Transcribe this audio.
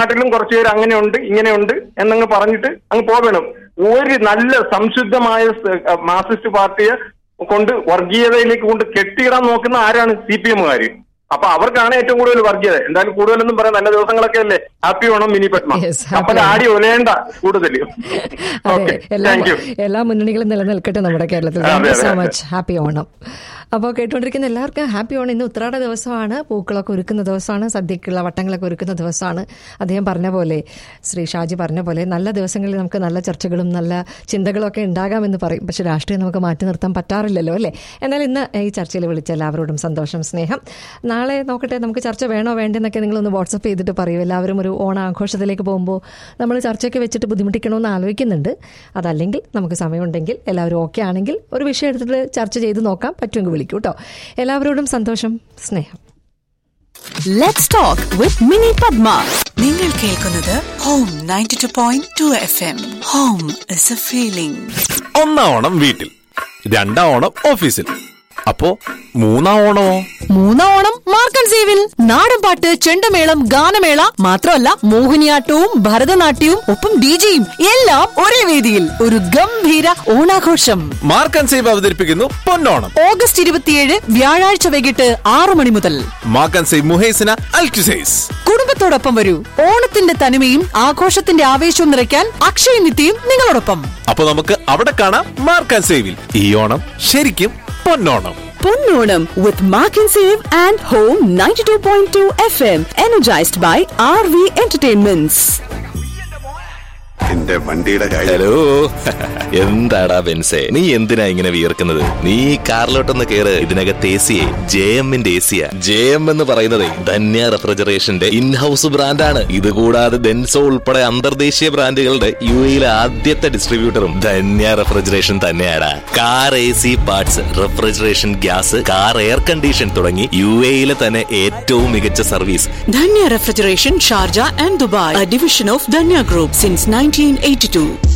നാട്ടിലും കുറച്ചു പേര് അങ്ങനെയുണ്ട് ഇങ്ങനെയുണ്ട് എന്നങ്ങ് പറഞ്ഞിട്ട് അങ്ങ് പോകണം ഒരു നല്ല സംശുദ്ധമായ സ- മാർക്സിസ്റ്റ് പാർട്ടിയെ കൊണ്ട് വർഗീയതയിലേക്ക് കൊണ്ട് കെട്ടിയിടാൻ നോക്കുന്ന ആരാണ് സി പി എമ്മുകാര് അപ്പൊ അവർക്കാണ് ഏറ്റവും കൂടുതൽ വർഗീയത എന്തായാലും കൂടുതലൊന്നും പറയാം നല്ല ദിവസങ്ങളൊക്കെ അല്ലേ happy Onam Mini Padma Yes, happy കപ്പൽ ഓണം. ആടി ഒലയേണ്ട കൂടുതൽ അതെ ഓക്കെ എല്ലാ താങ്ക് യു എല്ലാ മുന്നണികളും നിലനിൽക്കട്ടെ നമ്മുടെ കേരളത്തിൽ അതെ, താങ്ക് യു അതെ, സോ അതെ. മച്ച് ഹാപ്പി ഓണം അപ്പോൾ കേട്ടുകൊണ്ടിരിക്കുന്ന എല്ലാവർക്കും ഹാപ്പി ഓണം ഇന്ന് ഉത്രാട ദിവസമാണ് പൂക്കളൊക്കെ ഒരുക്കുന്ന ദിവസമാണ് സദ്യക്കുള്ള വട്ടങ്ങളൊക്കെ ഒരുക്കുന്ന ദിവസമാണ് അദ്ദേഹം പറഞ്ഞ പോലെ ശ്രീ ഷാജി പറഞ്ഞ പോലെ നല്ല ദിവസങ്ങളിൽ നമുക്ക് നല്ല ചർച്ചകളും നല്ല ചിന്തകളും ഒക്കെ ഉണ്ടാകാമെന്ന് പറയും പക്ഷെ രാഷ്ട്രീയം നമുക്ക് മാറ്റി നിർത്താൻ പറ്റാറില്ലല്ലോ അല്ലേ എന്നാൽ ഇന്ന് ഈ ചർച്ചയിൽ വിളിച്ച എല്ലാവരോടും സന്തോഷം സ്നേഹം നാളെ നോക്കട്ടെ നമുക്ക് ചർച്ച വേണോ വേണ്ടെന്നൊക്കെ നിങ്ങളൊന്ന് വാട്സപ്പ് ചെയ്തിട്ട് പറയൂ എല്ലാവരും ഒരു ഓണാഘോഷത്തിലേക്ക് പോകുമ്പോൾ നമ്മൾ ചർച്ചയൊക്കെ വെച്ചിട്ട് ബുദ്ധിമുട്ടിക്കണമെന്ന് ആലോചിക്കുന്നുണ്ട് അതല്ലെങ്കിൽ നമുക്ക് സമയമുണ്ടെങ്കിൽ എല്ലാവരും ഓക്കെ ആണെങ്കിൽ ഒരു വിഷയം എടുത്തിട്ട് ചർച്ച ചെയ്ത് നോക്കാം പറ്റുമെങ്കിൽ വിളിക്കൂ കേട്ടോ എല്ലാവരോടും സന്തോഷം സ്നേഹം Let's talk with Mini Padma. നിങ്ങൾ കേൾക്കുന്നത് home ninety two point two F M home is a feeling ഒന്നാം ഓണം വീട്ടിൽ രണ്ടാം ഓണം ഓഫീസിൽ അപ്പോ മൂന്നാം ഓണമോ മൂന്നാം ഓണം മാർക്കൻ സേവിൽ നാടൻ പാട്ട് ചെണ്ടമേളം ഗാനമേള മാത്രമല്ല മോഹിനിയാട്ടവും ഭരതനാട്യവും ഒപ്പം ഡിജയും എല്ലാം ഒരേ വേദിയിൽ ഒരു ഗംഭീര ഓണാഘോഷം മാർക്ക് ആൻഡ് സേവ് അവതരിപ്പിക്കുന്നു പൊന്നോണം ഓഗസ്റ്റ് ഇരുപത്തിയേഴ് വ്യാഴാഴ്ച വൈകിട്ട് ആറു മണി മുതൽ mark and save Muhaisnah Al Qusais കുടുംബത്തോടൊപ്പം വരൂ ഓണത്തിന്റെ തനിമയും ആഘോഷത്തിന്റെ ആവേശവും നിറയ്ക്കാൻ അക്ഷയ നിത്യയും നിങ്ങളോടൊപ്പം അപ്പൊ നമുക്ക് അവിടെ കാണാം മാർക്ക് ആൻഡ് സേവിൽ ഈ ഓണം ശരിക്കും പൊന്നോണം പൊന്നോണം with Mark and Save and Home 92.2 FM energized by RV Entertainments. എന്റെ വണ്ടിയുടെ കാര്യം ഹലോ എന്താടാ ബെൻസേ നീ എന്തിനാ ഇങ്ങനെ വിയർക്കുന്നത് നീ ഈ കാറിലോട്ടൊന്ന് കേറ് ഇതിനകത്ത് എ സിയെ ജെ എമ്മിന്റെ എ സിയാ ജെ എം എന്ന് പറയുന്നത് ധന്യ റെഫ്രിജറേഷന്റെ ഇൻഹൌസ് ബ്രാൻഡാണ് ഇത് കൂടാതെ ഡെൻസോ ഉൾപ്പെടെ അന്തർദേശീയ ബ്രാൻഡുകളുടെ യു എയിലെ ആദ്യത്തെ ഡിസ്ട്രിബ്യൂട്ടറും ധന്യ റെഫ്രിജറേഷൻ തന്നെയാണ് car A C parts refrigeration gas car air condition തുടങ്ങി യു എയിലെ തന്നെ ഏറ്റവും മികച്ച service Danya Refrigeration, Sharjah and Dubai, a division of Danya Group since 1982.